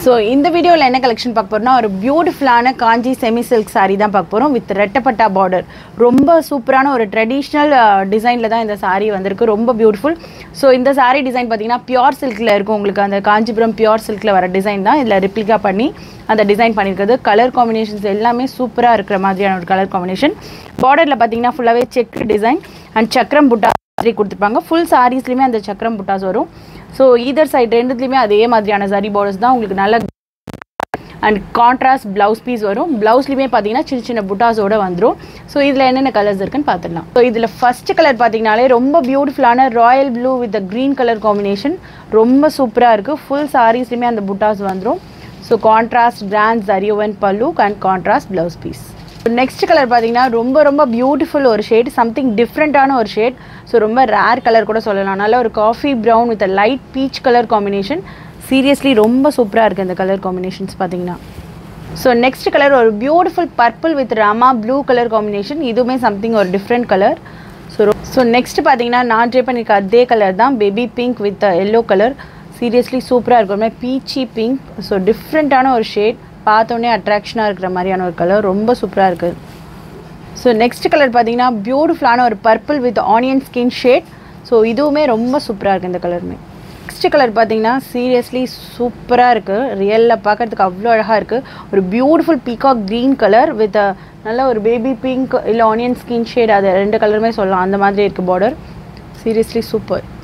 so இந்த வீடியோவில் என்ன கலெக்ஷன் பார்க்க போறோம்னா ஒரு பியூட்டிஃபுல்லான காஞ்சி செமி சில்க் saree தான் பார்க்க போகிறோம் வித் ரெட்டப்பட்டா பார்டர் ரொம்ப சூப்பரான ஒரு ட்ரெடிஷ்னல் டிசைனில் தான் இந்த saree வந்திருக்கு ரொம்ப பியூட்டிஃபுல் ஸோ இந்த saree டிசைன் பார்த்தீங்கன்னா பியூர் சில்கில் இருக்கும் உங்களுக்கு அந்த காஞ்சிபுரம் பியூர் சில்கில் வர டிசைன் தான் இதில் ரிப்ளிகா பண்ணி அந்த டிசைன் பண்ணியிருக்கிறது கலர் காம்பினேஷன்ஸ் எல்லாமே சூப்பராக இருக்கிற மாதிரியான ஒரு கலர் காம்பினேஷன் பார்டரில் பார்த்தீங்கன்னா ஃபுல்லாகவே செக் டிசைன் அண்ட் சக்கரம் புட்டா மாதிரி கொடுத்துருப்பாங்க ஃபுல் சாரீஸ்லையுமே அந்த சக்கரம் புட்டாஸ் வரும் ஸோ ஈதர் சைடு ரெண்டுத்துலையுமே அதே மாதிரியான சரி பார்டர்ஸ் தான் உங்களுக்கு நல்ல அண்ட் கான்ட்ராஸ்ட் ப்ளவுஸ் பீஸ் வரும் ப்ளவுஸ்லையுமே பார்த்தீங்கன்னா சின்ன சின்ன புட்டாஸோட வந்துடும் ஸோ இதில் என்னென்ன கலர்ஸ் இருக்குன்னு பார்த்துடலாம் ஸோ இதில் ஃபர்ஸ்ட் கலர் பார்த்தீங்கனாலே ரொம்ப பியூட்டிஃபுல்லான royal blue with green colour combination ரொம்ப சூப்பராக இருக்குது ஃபுல் சாரீஸ்லையுமே அந்த புட்டாஸ் வந்துடும் ஸோ கான்ட்ராஸ்ட் கிராண்ட் ஜரியோவன் pallu and contrast blouse piece next colour பார்த்தீங்கன்னா ரொம்ப ரொம்ப பியூட்டிஃபுல் ஒரு ஷேட் சம்திங் டிஃப்ரெண்ட்டான ஒரு ஷேட் ஸோ ரொம்ப ரேர் கலர் கூட சொல்லலாம் நல்ல ஒரு coffee brown with light peach colour combination seriously ரொம்ப சூப்பராக இருக்குது இந்த கலர் காம்பினேஷன்ஸ் பார்த்தீங்கன்னா ஸோ நெக்ஸ்ட் கலர் ஒரு beautiful purple with Rama blue colour combination இதுவுமே சம்திங் ஒரு different colour so so next பார்த்தீங்கன்னா நான் ட்ரை பண்ணியிருக்க அதே கலர் தான் baby pink with yellow colour seriously சூப்பராக இருக்கும் ஒரு மாதிரி பீச்சி பிங்க் ஸோ டிஃப்ரெண்ட்டான ஒரு ஷேட் பார்த்தோன்னே அட்ராக்ஷனாக இருக்கிற மாதிரியான ஒரு கலர் ரொம்ப சூப்பராக இருக்குது ஸோ நெக்ஸ்ட் கலர் பார்த்தீங்கன்னா பியூட்டிஃபுல்லான ஒரு purple with onion skin shade so இதுவுமே ரொம்ப சூப்பராக இருக்குது இந்த கலருமே நெக்ஸ்ட் கலர் பார்த்தீங்கன்னா சீரியஸ்லி சூப்பராக இருக்குது ரியலில் பார்க்கறதுக்கு அவ்வளோ அழகாக இருக்குது ஒரு beautiful peacock green colour with நல்ல ஒரு பேபி பிங்க் இல்லை ஆனியன் ஸ்கின் ஷேட் அது ரெண்டு கலருமே சொல்லலாம் அந்த மாதிரி இருக்குது பார்டர் சீரியஸ்லி சூப்பர்